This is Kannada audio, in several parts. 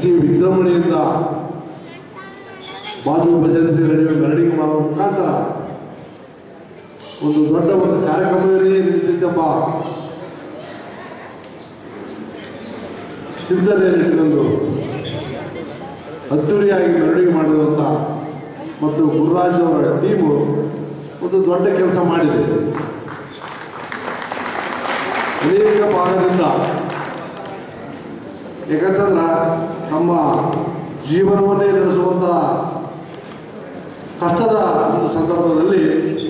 ಅತಿ ವಿಜೃಂಭಣೆಯಿಂದ ಬಾಜು ಭಜಂತಿ ನಡೆಯುವ ಮೆರವಣಿಗೆ ಮಾಡುವ ಮುಖಾಂತರ ಒಂದು ದೊಡ್ಡ ಒಂದು ಕಾರ್ಯಕ್ರಮದಲ್ಲಿ ನಿಂತಿದ್ದೆಂಬ ಚಿಂತನೆಯನ್ನು ಇಟ್ಟುಕೊಂಡು ಅದ್ದೂರಿಯಾಗಿ ಮೆರವಣಿಗೆ ಮಾಡಿರುವಂಥ ಮತ್ತು ಗುರುರಾಜ್ ಅವರ ಟೀಮು ಒಂದು ದೊಡ್ಡ ಕೆಲಸ ಮಾಡಿದೆ ಅನೇಕ ಭಾಗದಿಂದ ಯಾಕಂತಂದ್ರೆ ನಮ್ಮ ಜೀವನವನ್ನೇ ನಡೆಸುವಂಥ ಕಷ್ಟದ ಒಂದು ಸಂದರ್ಭದಲ್ಲಿ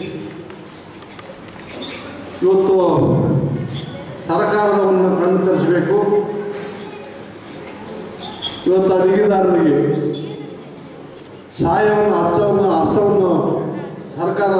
ಇವತ್ತು ಸರ್ಕಾರವನ್ನು ಕಣ್ಣು ತರಿಸಬೇಕು ಇವತ್ತು ಅಡಿಗೆದಾರರಿಗೆ ಸಹಾಯವನ್ನು ಹಚ್ಚವನ್ನು ಹಸ್ತವನ್ನು ಸರ್ಕಾರ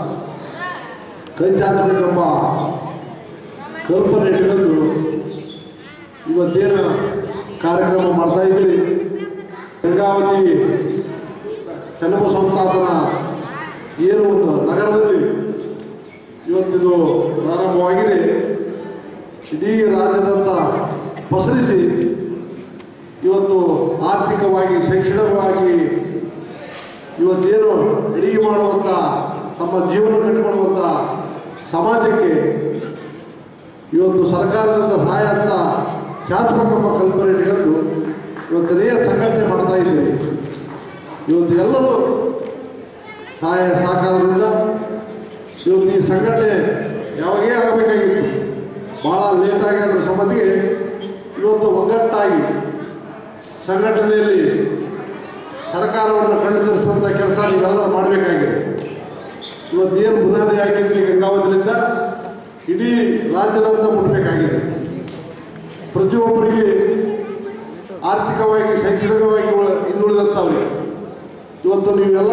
ಕೈ ಚಾಚಬೇಕೆಂಬ ಕಲ್ಪನೆ ಇಟ್ಕೊಂಡು ಇವತ್ತೇನು ಕಾರ್ಯಕ್ರಮ ಮಾಡ್ತಾ ಇದ್ದೀರಿ ಗಂಗಾವತಿ ಚನ್ನಬಸವಂತಾತನ ಏನು ಒಂದು ನಗರದಲ್ಲಿ ಇವತ್ತಿದು ಪ್ರಾರಂಭವಾಗಿದೆ ಇಡೀ ರಾಜ್ಯದಂತ ಪಸರಿಸಿ ಇವತ್ತು ಆರ್ಥಿಕವಾಗಿ ಶೈಕ್ಷಣಿಕವಾಗಿ ಇವತ್ತೇನು ಅಡಿಗೆ ಮಾಡುವಂಥ ತಮ್ಮ ಜೀವನ ಕಟ್ಟಿಕೊಳ್ಳುವಂಥ ಸಮಾಜಕ್ಕೆ ಇವತ್ತು ಸರ್ಕಾರದಿಂದ ಸಹಾಯ ಅಂತ ಶಾಶ್ವತವೆಂಬ ಕಲ್ಪನೆ ಇಟ್ಕೊಂಡು ಇವತ್ತು ರೇಯ ಸಂಘಟನೆ ಮಾಡ್ತಾ ಇದ್ದೀವಿ ಇವತ್ತು ಎಲ್ಲರೂ ಸಹಾಯ ಸಹಕಾರದಿಂದ ಇವತ್ತು ಈ ಸಂಘಟನೆ ಯಾವಾಗೇ ಆಗಬೇಕಾಗಿತ್ತು ಭಾಳ ಲೇಟಾಗಿ ಅದರ ಸಂಬಂಧಿಗೆ ಇವತ್ತು ಒಗ್ಗಟ್ಟಾಗಿ ಸಂಘಟನೆಯಲ್ಲಿ ಸರ್ಕಾರವನ್ನು ಖಂಡಿಸುವಂಥ ಕೆಲಸ ನೀವೆಲ್ಲರೂ ಮಾಡಬೇಕಾಗಿದೆ ಇವತ್ತೇನು ಬುನಾದಿ ಹಾಕಿದ್ರಿ ಗಂಗಾವತಿಯಿಂದ ಇಡೀ ರಾಜ್ಯದಂತ ಮುಟ್ಟಬೇಕಾಗಿದೆ ಪ್ರತಿಯೊಬ್ಬರಿಗೆ ಆರ್ಥಿಕವಾಗಿ ಶೈಕ್ಷಣಿಕವಾಗಿ ಉಳ- ಹಿಂದುಳಿದಂಥವ್ರಿಗೆ ಇವತ್ತು ನೀವೆಲ್ಲ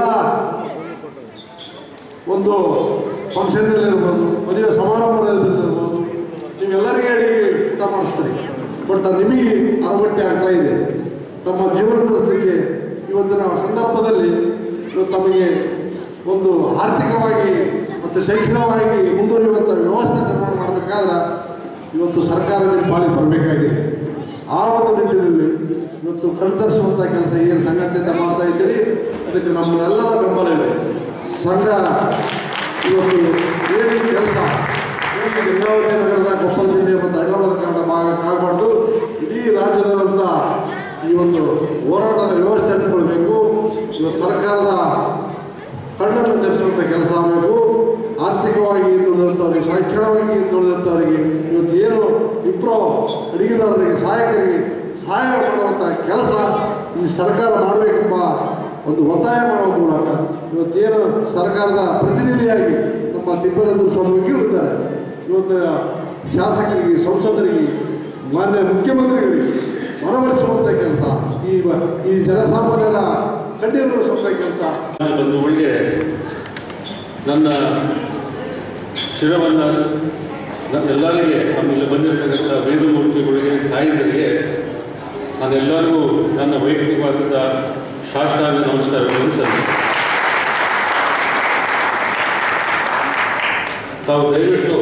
ಒಂದು ಫಂಕ್ಷನ್ನಲ್ಲಿರ್ಬೋದು ಮದುವೆ ಸಮಾರಂಭದಲ್ಲಿರ್ಬೋದು ನೀವೆಲ್ಲರಿಗೆ ಅಡಿಗೆ ಊಟ ಮಾಡಿಸ್ತೀರಿ ಬಟ್ ನಿಮಗೆ ಅರವಟ್ಟೆ ಆಗ್ತಾ ಇದೆ ತಮ್ಮ ಜೀವನ ನಡೆಸಲಿಕ್ಕೆ ಇವತ್ತಿನ ಸಂದರ್ಭದಲ್ಲಿ ಇವತ್ತು ತಮಗೆ ಒಂದು ಆರ್ಥಿಕವಾಗಿ ಮತ್ತು ಶೈಕ್ಷಣಿಕವಾಗಿ ಮುಂದುವರಿಯುವಂಥ ವ್ಯವಸ್ಥೆ ನಿರ್ಮಾಣ ಮಾಡಬೇಕಾದ್ರೆ ಇವತ್ತು ಸರ್ಕಾರದ ಪಾಲಿಗೆ ಬರಬೇಕಾಗಿದೆ ಆ ಒಂದು ನಿಟ್ಟಿನಲ್ಲಿ ಇವತ್ತು ಕಣ್ತರಿಸುವಂಥ ಕೆಲಸ ಏನು ಸಂಘಟನೆಯಿಂದ ಮಾಡ್ತಾ ಇದ್ದೀರಿ ಅದಕ್ಕೆ ನಮ್ಮೆಲ್ಲರ ಬೆಂಬಲ ಇದೆ ಸಂಘ ಇವತ್ತು ಏನು ಕೆಲಸ ಏನು ಗಂಗಾವತಿ ನಗರದ ಕೊಪ್ಪಳ ಜಿಲ್ಲೆ ಮತ್ತು ಹೈದರಾಬಾದ್ ಕನ್ನಡ ಭಾಗಕ್ಕಾಗಬಾರ್ದು ಇಡೀ ರಾಜ್ಯದಾದಂಥ ಈ ಒಂದು ಹೋರಾಟದ ವ್ಯವಸ್ಥೆ ಇಟ್ಕೊಳ್ಬೇಕು ಇವತ್ತು ಸರ್ಕಾರದ ಕಣ್ಣನ್ನು ತೆರೆಸುವಂಥ ಕೆಲಸ ಆಗಬೇಕು ಆರ್ಥಿಕವಾಗಿ ಹಿಂದುಳಿದಂಥವ್ರಿಗೆ ಶೈಕ್ಷಣಿಕವಾಗಿ ಹಿಂದುಳಿದಂಥವರಿಗೆ ಇವತ್ತು ಏನು ವಿಪ್ರೋ ಅಡಿಗೆದಾರರಿಗೆ ಸಹಾಯಕರಿಗೆ ಸಹಾಯ ಮಾಡುವಂಥ ಕೆಲಸ ಈ ಸರ್ಕಾರ ಮಾಡಬೇಕೆಂಬ ಒಂದು ಒತ್ತಾಯ ಮಾಡುವ ಮೂಲಕ ಇವತ್ತೇನು ಸರ್ಕಾರದ ಪ್ರತಿನಿಧಿಯಾಗಿ ನಮ್ಮ ತಿಪ್ಪರದ್ದು ಸ್ವಾಮಿಗೂ ಇರ್ತಾರೆ ಇವತ್ತು ಶಾಸಕರಿಗೆ ಸಂಸದರಿಗೆ ಮಾನ್ಯ ಮುಖ್ಯಮಂತ್ರಿಗಳಿಗೆ ಮನವೊಲಿಸುವಂಥ ಕೆಲಸ ಈ ಈ ಜನಸಾಮಾನ್ಯರ ಕಣ್ಣೀರು ನಡೆಸುವಂಥ ಕೆಲಸ ಬಂದು ಒಳ್ಳೆ ನನ್ನ ಶಿರವನ್ನು ಎಲ್ಲರಿಗೆ ನಮ್ಮಲ್ಲಿ ಬಂದಿರತಕ್ಕಂಥ ವೇದಮೂರ್ತಿಗಳಿಗೆ ತಾಯಿಗಳಿಗೆ ನಾನೆಲ್ಲರಿಗೂ ನನ್ನ ವೈಯಕ್ತಿಕವಾದ ಶಾಸ್ತ್ರಾಂಗ ನಮಸ್ಕಾರಗಳನ್ನು ಸಲ್ಲಿಸ್ತೇನೆ ತಾವು ದಯವಿಟ್ಟು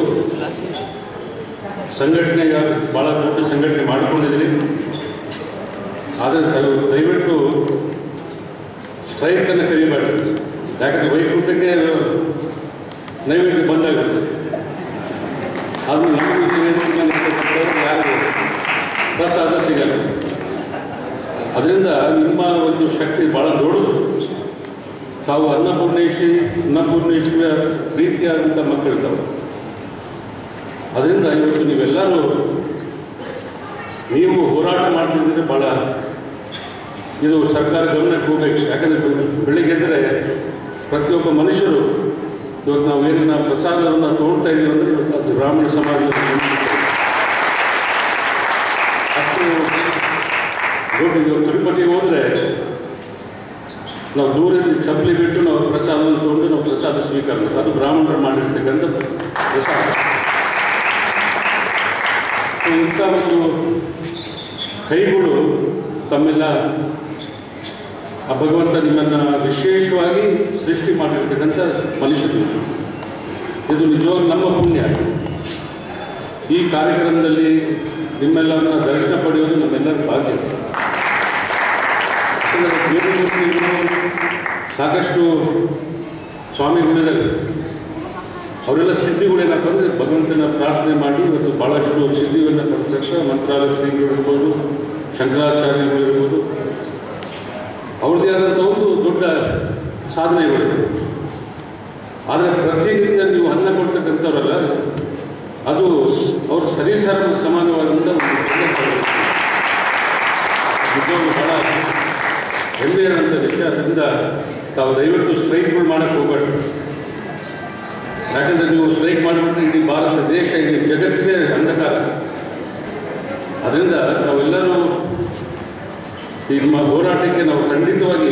ಸಂಘಟನೆಗೆ ಭಾಳ ದೊಡ್ಡ ಸಂಘಟನೆ ಮಾಡಿಕೊಂಡಿದ್ದೀರಿ ಆದರೆ ತಾವು ದಯವಿಟ್ಟು ಸ್ಟ್ರೈಕನ್ನು ಕರಿಬಾರ್ದು ಯಾಕಂದರೆ ವೈಕುಂಠಕ್ಕೆ ನೈವೇದ್ಯ ಬಂದಾಗುತ್ತೆ ಅದು ನಮಗೆ ಯಾರು ಪ್ರಸಾದ ಸಿಗಲ್ಲ ಅದರಿಂದ ನಿಮ್ಮ ಒಂದು ಶಕ್ತಿ ಭಾಳ ದೊಡ್ಡದು ತಾವು ಅನ್ನಪೂರ್ಣೇಶಿ ಅನ್ನಪೂರ್ಣೇಶ್ವರ ಪ್ರೀತಿಯಾದಂಥ ಮಕ್ಕಳಿರ್ತಾವೆ ಅದರಿಂದ ಇವತ್ತು ನೀವೆಲ್ಲರೂ ನೀವು ಹೋರಾಟ ಮಾಡ್ತಿದ್ರೆ ಭಾಳ ಇದು ಸರ್ಕಾರ ಗಮನಕ್ಕೆ ಹೋಗಬೇಕು ಯಾಕಂದರೆ ಬೆಳಿಗ್ಗೆ ಎದ್ದರೆ ಪ್ರತಿಯೊಬ್ಬ ಮನುಷ್ಯರು ಇವತ್ತು ನಾವು ಏನಿನ ಪ್ರಸಾದವನ್ನು ತೋಡ್ತಾ ಇದ್ದೀವಿ ಅಂದರೆ ಇವತ್ತು ಅದು ಬ್ರಾಹ್ಮಣ ಸಮಾಜದ ಅಷ್ಟು ದೊಡ್ಡ ಇವಾಗ ತಿರುಪತಿಗೆ ಹೋದರೆ ನಾವು ದೂರದಿಂದ ಚಪ್ಪಲಿ ಬಿಟ್ಟು ನಾವು ಪ್ರಸಾದವನ್ನು ತಗೊಂಡು ನಾವು ಪ್ರಸಾದ ಸ್ವೀಕಾರ ಮಾಡ್ತೀವಿ. ಅದು ಬ್ರಾಹ್ಮಣರು ಮಾಡಿರ್ತಕ್ಕಂಥ ಪ್ರಸಾದ ಇಂಥ ಒಂದು ಕೈಗಳು ತಮ್ಮೆಲ್ಲ ಆ ಭಗವಂತ ನಿಮ್ಮನ್ನು ವಿಶೇಷವಾಗಿ ಸೃಷ್ಟಿ ಮಾಡಿರ್ತಕ್ಕಂಥ ಮನುಷ್ಯರು ಇದು ನಿಜವಾಗ್ಲೂ ನಮ್ಮ ಪುಣ್ಯ ಈ ಕಾರ್ಯಕ್ರಮದಲ್ಲಿ ನಿಮ್ಮೆಲ್ಲರನ್ನ ದರ್ಶನ ಪಡೆಯೋದು ನಮ್ಮೆಲ್ಲರ ಭಾಗ್ಯ ಯಾಕಂದರೆ ವೇದಮೂರ್ತಿಗಳು ಸಾಕಷ್ಟು ಸ್ವಾಮಿಗಳಿದ್ದಾರೆ ಅವರೆಲ್ಲ ಸಿದ್ಧಿಗಳೇನಪ್ಪ ಅಂದರೆ ಭಗವಂತನ ಪ್ರಾರ್ಥನೆ ಮಾಡಿ ಇವತ್ತು ಭಾಳಷ್ಟು ಸಿದ್ಧಿಯನ್ನು ಪಡೆದಂಥ ಮಂತ್ರಾಲಯ ಶ್ರೀಗಳು ಇರ್ಬೋದು ಶಂಕರಾಚಾರ್ಯಗಳು ಇರ್ಬೋದು ಅವ್ರದ್ದೇ ಆದಂಥ ಒಂದು ದೊಡ್ಡ ಸಾಧನೆಗಳಿದೆ ಆದರೆ ಪ್ರತಿನಿತ್ಯ ನೀವು ಅನ್ನ ಕೊಡ್ತಕ್ಕಂಥವ್ರಲ್ಲ ಅದು ಅವರು ಸರಿಸರ ಸಮಾನವಾದಂಥ ಒಂದು ಸಂದರ್ಭ. ನಿಜವಾಗ್ಲೂ ಬಹಳ ಹೆಮ್ಮೆಯಾದಂಥ ವಿಷಯ ಅದರಿಂದ ತಾವು ದಯವಿಟ್ಟು ಸ್ಟ್ರೈಕ್ಗಳು ಮಾಡಕ್ಕೆ ಹೋಗಬೇಡಿ ಯಾಕಂದರೆ ನೀವು ಸ್ಟ್ರೈಕ್ ಮಾಡಿಬಿಟ್ರೆ ಇಡೀ ಭಾರತ ದೇಶ ಇಡೀ ಜಗತ್ತಿಗೆ ಅಂಧಕಾರ ಅದರಿಂದ ನಾವೆಲ್ಲರೂ ಈ ನಿಮ್ಮ ಹೋರಾಟಕ್ಕೆ ನಾವು ಖಂಡಿತವಾಗಿ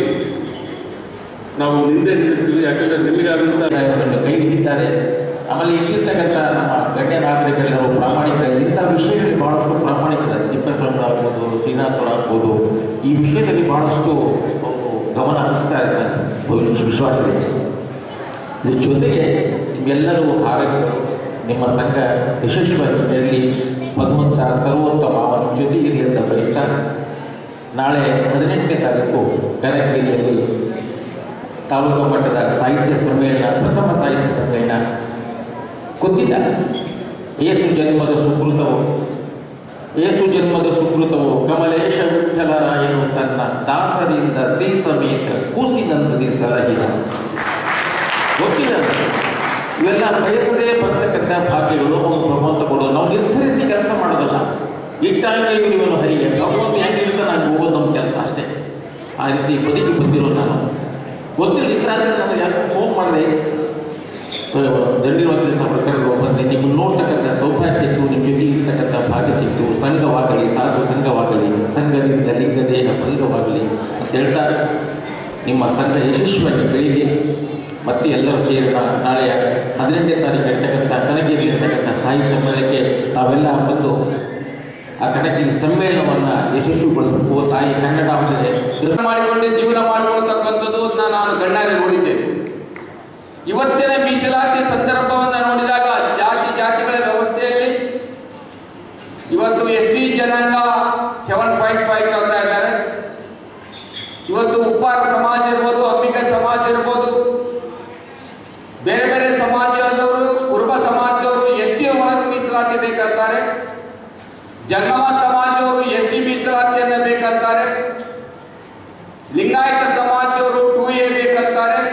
ನಾವು ನಿಂದೆ ನಿಲ್ತೀವಿ ಯಾಕಂದರೆ ನಿಮಗಾದಂಥ ಅದನ್ನು ಕೈ ಹಿಡಿತಾರೆ ಆಮೇಲೆ ಇಲ್ಲಿರ್ತಕ್ಕಂಥ ನಮ್ಮ ಗಣ್ಯ ನಾಗರಿಕರೆಲ್ಲರೂ ಪ್ರಾಮಾಣಿಕರು ಇಂಥ ವಿಷಯಗಳಲ್ಲಿ ಬಹಳಷ್ಟು ಪ್ರಾಮಾಣಿಕರು ತಿಪ್ಪೇಸ್ವಾಮಿ ಆಗ್ಬೋದು ಶ್ರೀನಾಥ್ ಅವ್ರು ಆಗ್ಬೋದು ಈ ವಿಷಯದಲ್ಲಿ ಬಹಳಷ್ಟು ಅವರು ಗಮನ ಹರಿಸ್ತಾ ಇರ್ತಾರೆ ಬಹುಶಃ ವಿಶ್ವಾಸ ಇದೆ ಇದ್ರ ಜೊತೆಗೆ ನಿಮ್ಮೆಲ್ಲರೂ ಆರೋಗ್ಯಗಳು ನಿಮ್ಮ ಸಂಘ ಯಶಸ್ವಿಯಾಗಿ ಇರಲಿ ಭಗವಂತ ಸರ್ವೋತ್ತಮ ಅವನ ಜೊತೆ ಇರಲಿ ಅಂತ ಬಯಸ್ತಾ ನಾಳೆ ಹದಿನೆಂಟನೇ ತಾರೀಕು ಕನಕಗಿರಿಯಲ್ಲಿ ತಾಲೂಕು ಮಟ್ಟದ ಸಾಹಿತ್ಯ ಸಮ್ಮೇಳನ ಪ್ರಥಮ ಸಾಹಿತ್ಯ ಸಮ್ಮೇಳನ ಗೊತ್ತಿಲ್ಲ ಏಸು ಜನ್ಮದ ಸುಕೃತವು ಏಸು ಜನ್ಮದ ಸುಕೃತವು ಕಮಲೇಶ ವಿಠಲರಾಯನು ತನ್ನ ದಾಸರಿಂದ ಶ್ರೀ ಸಮೇತ ಕೂಸಿನಂತದಿ ಸಲಹಿದ ಗೊತ್ತಿಲ್ಲ ನನಗೆ. ಇವೆಲ್ಲ ಬಯಸದೇ ಬರ್ತಕ್ಕಂಥ ಭಾಗ್ಯಗಳು ಅವನು ಭಗವಂತ ಕೊಡೋದು ನಾವು ನಿರ್ಧರಿಸಿ ಕೆಲಸ ಮಾಡೋದಲ್ಲ ಇಟ್ಟಾಗ ಇವನು ಹರಿಯ ಭಗವಂತ ಹೆಂಗಿರುತ್ತೆ ನಾನು ಹೋಗೋದು ನಮ್ಮ ಕೆಲಸ ಅಷ್ಟೇ ಆ ರೀತಿ ಬದುಕಿ ಬಂದಿರೋ ನಾನು ಗೊತ್ತಿಲ್ಲ ಇದ್ರಾದ್ರೆ ನಾನು ಯಾರು ಫೋನ್ ಮಾಡಿದೆ ದಂಡಿನ ದಿವಸ ಪ್ರಕರಣ ಬಂದು ನಿಮ್ಮನ್ನು ನೋಡ್ತಕ್ಕಂಥ ಸೌಭಾಗ್ಯ ಸಿಕ್ತು ನಿಮ್ಮ ಜೊತೆ ಇರ್ತಕ್ಕಂಥ ಭಾಗ್ಯ ಸಿಕ್ತು ಸಂಘವಾಗಲಿ ಸಾಧು ಸಂಘವಾಗಲಿ ಸಂಘದಿಂದ ಲಿಂಗ ದೇಹ ಭಂಗವಾಗಲಿ ಅಂತ ಹೇಳ್ತಾರೆ ನಿಮ್ಮ ಸಂಘ ಯಶಸ್ವಿಯಾಗಿ ಬೆಳೀಲಿ ಮತ್ತೆ ಎಲ್ಲರೂ ಸೇರೋಣ ನಾಳೆ ಹದಿನೆಂಟನೇ ತಾರೀಕು ಇರ್ತಕ್ಕಂಥ ಕನಗಿರಿ ಇರ್ತಕ್ಕಂಥ ಸಾಯಿ ಸಮ್ಮೇಳನಕ್ಕೆ ತಾವೆಲ್ಲ ಬಂದು ಆ ಕನಕಿನ ಸಮ್ಮೇಳನವನ್ನು ಯಶಸ್ವಿಗೊಳಿಸಬೇಕು ತಾಯಿ ಕನ್ನಡ ಆಮೇಲೆ ದೃಢ ಮಾಡಿಕೊಂಡೇ ಜೀವನ ಮಾಡಿಕೊಳ್ತಕ್ಕಂಥದ್ದು ನಾನು ಕಣ್ಣಾರೆ ನೋಡಿದ್ದೇನೆ ಇವತ್ತಿನ ಮೀಸಲಾತಿ ಸಂದರ್ಭವನ್ನು ನೋಡಿದಾಗ ಜಾತಿ ಜಾತಿಗಳ ವ್ಯವಸ್ಥೆಯಲ್ಲಿ ಇವತ್ತು ಎಸ್ ಟಿ ಜನಾಂಗ ಸೆವೆನ್ ಪಾಯಿಂಟ್ ಫೈವ್ ತಗೊಳ್ತಾ ಇದ್ದಾರೆ ಇವತ್ತು ಉಪ್ಪಾರ ಸಮಾಜ ಇರ್ಬೋದು ಅಂಬಿಕ ಸಮಾಜ ಇರ್ಬೋದು ಬೇರೆ ಬೇರೆ ಸಮಾಜದವರು ಕುರುಬ ಸಮಾಜದವರು ಎಸ್ ಟಿ ಒಳಗೆ ಮೀಸಲಾತಿ ಬೇಕಂತಾರೆ ಜಂಗಮ ಸಮಾಜದವರು ಎಸ್ ಸಿ ಮೀಸಲಾತಿಯನ್ನ ಬೇಕಂತಾರೆ ಲಿಂಗಾಯತ ಸಮಾಜದವರು ಟೂ ಎ ಬೇಕಂತಾರೆ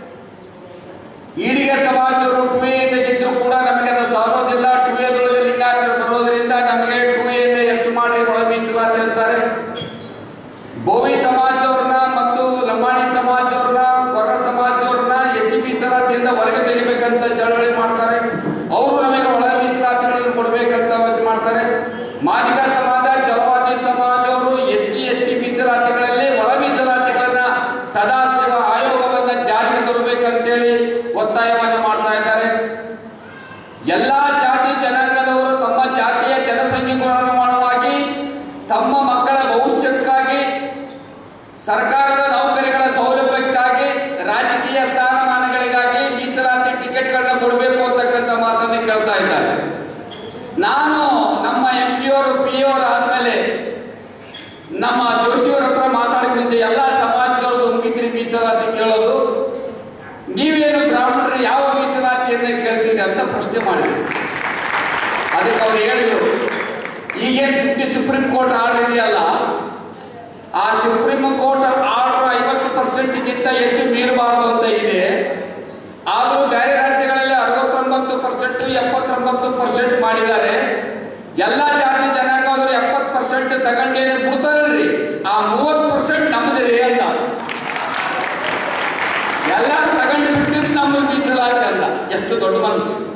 ಈಡಿಗ ಸಮಾಜದವರು ಟೂ ಎ ತೆಗೆದ್ರು ಕೂಡ ನಮಗೆ ಅದು ಸಾರೋದಿಲ್ಲ ಟೂ ಎದೊಳಗೆ ಲಿಂಗಾಯತರು ಬರೋದ್ರಿಂದ ನಮಗೆ ಟೂ ಎ ಹೆಚ್ಚು ಮಾಡಿ ಒಳ ಮೀಸಲಾತಿ ಅಂತಾರೆ ಬೋವಿ ಸಮಾಜದವ್ರನ್ನ ಮತ್ತು ಲಂಬಾಣಿ ಸಮಾಜದವ್ರನ್ನ ಕೊರ ಸಮಾಜದವ್ರನ್ನ ಎಸ್ ಸಿ ಮೀಸಲಾತಿಯಿಂದ ಹೊರಗೆ ತೆಗಿಬೇಕಂತ ಚಳವಳಿ ಮಾಡ್ತಾರೆ ಅವರು ನಮಗೆ ಒಳ ಮೀಸಲಾತಿಗಳನ್ನು ಕೊಡಬೇಕಂತ ಅವತ್ತು ಮಾಡ್ತಾರೆ ಮಾದಿಗ ಸಮಾಜ ಜಲವಾದಿ ಸಮಾಜದವರು ಎಸ್ ಸಿ ಎಸ್ ಟಿ ಮೀಸಲಾತಿಗಳಲ್ಲಿ ಒಳ ಮೀಸಲಾತಿಗಳನ್ನ ಸದಾಶಿವ ಆಯೋಗವನ್ನ ಜಾರಿಗೆ ತರಬೇಕಂತೇಳಿ ಒತ್ತಾಯವನ್ನು ಮಾಡ್ತಾ ಇದ್ದಾರೆ ಎಲ್ಲಾ ಜಾತಿ ಜನಾಂಗದವರು ತಮ್ಮ ಜಾತಿಯ ಜನಸಂಖ್ಯೆಗೂ ಅನುಗುಣವಾಗಿ ತಮ್ಮ ಮಕ್ಕಳ ಭವಿಷ್ಯಕ್ಕಾಗಿ ಸರ್ಕಾರದ ನೌಕರಿಗಳ ಸೌಲಭ್ಯಕ್ಕಾಗಿ ರಾಜಕೀಯ ಸ್ಥಾನಮಾನಗಳಿಗಾಗಿ ಮೀಸಲಾತಿ ಟಿಕೆಟ್ಗಳನ್ನ ಕೊಡಬೇಕು ಅಂತಕ್ಕಂಥ ಮಾತನ್ನ ಕೇಳ್ತಾ ಇದ್ದಾರೆ ನಾನು ನಮ್ಮ ಎಂ ಪಿ ಅವರು ಪಿ ಅವರು ಆದ್ಮೇಲೆ ನಮ್ಮ ಜೋಶಿಯವರ ಹತ್ರ ಮಾತಾಡಿಕೊಂಡೆ ಎಲ್ಲ ಸಮಾಜದವ್ರದ್ದು ಮುಗಿದ್ರಿ ಮೀಸಲಾತಿ ಕೇಳೋದು ನೀವೇನು ಬ್ರಾಹ್ಮಣರು ಯಾವ ಮೀಸಲಾತಿಯನ್ನ ಕೇಳ್ತೀರಿ ಅಂತ ಪ್ರಶ್ನೆ ಮಾಡಿದ್ರು ಅದಕ್ಕೆ ಅವ್ರು ಹೇಳಿದ್ರು ಈಗೇನ್ ಫಿಫ್ಟಿ ಸುಪ್ರೀಂ ಕೋರ್ಟ್ ಆರ್ಡರ್ ಇದೆಯಲ್ಲ ಆ ಸುಪ್ರೀಂ ಕೋರ್ಟ್ ಆರ್ಡರ್ ಐವತ್ತು ಪರ್ಸೆಂಟ್ಗಿಂತ ಹೆಚ್ಚು ಮೀರಬಾರದು ಅಂತ ಇದೆ ಆದರೂ ಬೇರೆ ರಾಜ್ಯಗಳಲ್ಲಿ ಅರವತ್ತೊಂಬತ್ತು ಪರ್ಸೆಂಟ್ ಎಪ್ಪತ್ತೊಂಬತ್ತು ಪರ್ಸೆಂಟ್ ಮಾಡಿದ್ದಾರೆ ಎಲ್ಲ ಜಾತಿ ಜನಾಂಗದವರು ಎಪ್ಪತ್ತು ಪರ್ಸೆಂಟ್ ತಗೊಂಡೇನೆ ಬಿಡ್ತಾರಲ್ರಿ ಆ ಮೂವತ್ತು ಪರ್ಸೆಂಟ್ ನಮ್ಮದೇ ರೀ ಅಂತ ಎಲ್ಲ ತಗೊಂಡು ಬಿಟ್ಟಿದ್ದು ನಮ್ಮ ಮೀಸಲಾತಿ ಅಲ್ಲ ಎಷ್ಟು ದೊಡ್ಡ ಮನಸ್ಸು